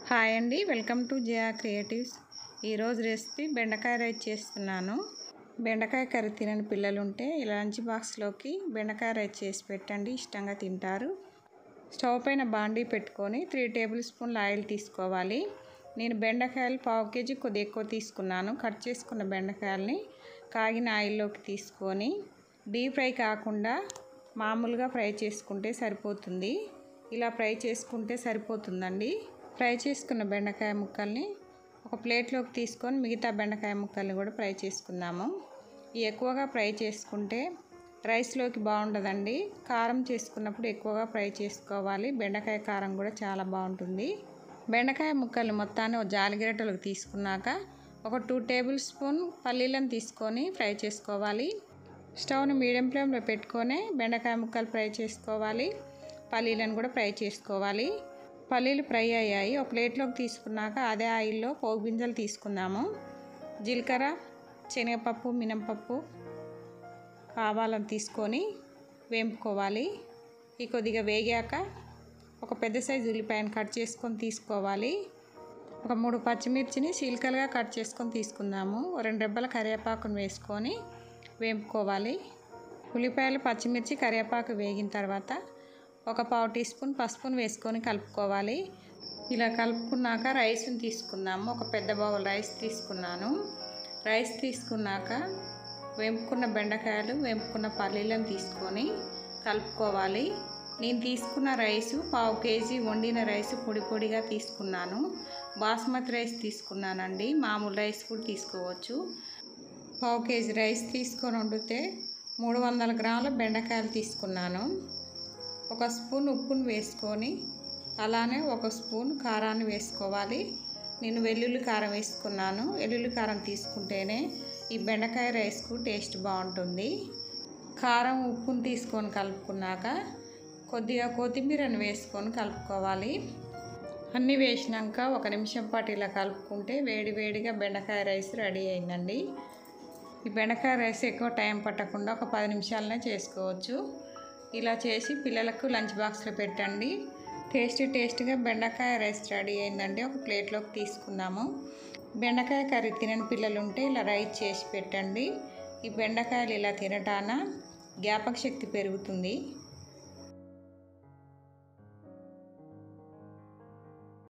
hi అండి welcome to Jiya creatives ఈరోజు recipe బెండకాయ రైస్ చేస్తున్నాను బెండకాయ కర్రీ తినని పిల్లలు ఉంటే ఇలా లంచ్ బాక్స్లోకి బెండకాయ రైస్ చేసి పెట్టండి ఇష్టంగా తింటారు స్టవ్ పైన బాండీ పెట్టుకొని త్రీ టేబుల్ స్పూన్ల ఆయిల్ తీసుకోవాలి నేను బెండకాయలు పావు కేజీ కొద్ది ఎక్కువ తీసుకున్నాను కట్ చేసుకున్న బెండకాయలని కాగిన ఆయిల్లోకి తీసుకొని డీప్ ఫ్రై కాకుండా మామూలుగా ఫ్రై చేసుకుంటే సరిపోతుంది ఇలా ఫ్రై చేసుకుంటే సరిపోతుందండి ఫ్రై చేసుకున్న బెండకాయ ముక్కల్ని ఒక ప్లేట్లోకి తీసుకొని మిగతా బెండకాయ ముక్కల్ని కూడా ఫ్రై చేసుకుందాము ఈ ఎక్కువగా ఫ్రై చేసుకుంటే రైస్లోకి బాగుండదండి కారం చేసుకున్నప్పుడు ఎక్కువగా ఫ్రై చేసుకోవాలి బెండకాయ కారం కూడా చాలా బాగుంటుంది బెండకాయ ముక్కలు మొత్తాన్ని ఒక జాలిగరిటలోకి తీసుకున్నాక ఒక టూ టేబుల్ స్పూన్ పల్లీలను తీసుకొని ఫ్రై చేసుకోవాలి స్టవ్ని మీడియం ఫ్లేమ్లో పెట్టుకొని బెండకాయ ముక్కలు ఫ్రై చేసుకోవాలి పల్లీలను కూడా ఫ్రై చేసుకోవాలి పల్లీలు ఫ్రై అయ్యాయి ఒక ప్లేట్లోకి తీసుకున్నాక అదే ఆయిల్లో పోగు గింజలు తీసుకుందాము జీలకర్ర శనగపప్పు మినపప్పు ఆవాలను తీసుకొని వేంపుకోవాలి ఈ కొద్దిగా వేగాక ఒక పెద్ద సైజు ఉల్లిపాయను కట్ చేసుకొని తీసుకోవాలి ఒక మూడు పచ్చిమిర్చిని చీలికలుగా కట్ చేసుకొని తీసుకుందాము రెండు రెబ్బల కరివేపాకును వేసుకొని వేపుకోవాలి ఉల్లిపాయలు పచ్చిమిర్చి కరివేపాకు వేగిన తర్వాత ఒక పావు టీ స్పూన్ పసుపును వేసుకొని కలుపుకోవాలి ఇలా కలుపుకున్నాక రైస్ని తీసుకుందాము ఒక పెద్ద బౌల్ రైస్ తీసుకున్నాను రైస్ తీసుకున్నాక వేపుకున్న బెండకాయలు వేపుకున్న పల్లీలను తీసుకొని కలుపుకోవాలి నేను తీసుకున్న రైసు పావు కేజీ వండిన రైసు పొడి పొడిగా తీసుకున్నాను బాస్మతి రైస్ తీసుకున్నానండి మామూలు రైస్ కూడా తీసుకోవచ్చు పావు కేజీ రైస్ తీసుకొని వండితే మూడు వందల గ్రాముల బెండకాయలు తీసుకున్నాను ఒక స్పూన్ ఉప్పును వేసుకొని అలానే ఒక స్పూన్ కారాన్ని వేసుకోవాలి నేను వెల్లుల్లి కారం వేసుకున్నాను వెల్లుల్లి కారం తీసుకుంటేనే ఈ బెండకాయ రైస్కు టేస్ట్ బాగుంటుంది కారం ఉప్పును తీసుకొని కలుపుకున్నాక కొద్దిగా కొత్తిమీరను వేసుకొని కలుపుకోవాలి అన్నీ వేసినాక ఒక నిమిషం పాటు ఇలా కలుపుకుంటే వేడి వేడిగా బెండకాయ రైస్ రెడీ అయిందండి ఈ బెండకాయ రైస్ ఎక్కువ టైం పట్టకుండా ఒక పది నిమిషాలనే చేసుకోవచ్చు ఇలా చేసి పిల్లలకు లంచ్ బాక్స్లో పెట్టండి టేస్టీ టేస్టీగా బెండకాయ రైస్ రెడీ అయిందండి ఒక ప్లేట్లోకి తీసుకుందాము బెండకాయ కర్రీ తినని పిల్లలు ఉంటే ఇలా రైస్ చేసి పెట్టండి ఈ బెండకాయలు ఇలా తినటాన జ్ఞాపక శక్తి పెరుగుతుంది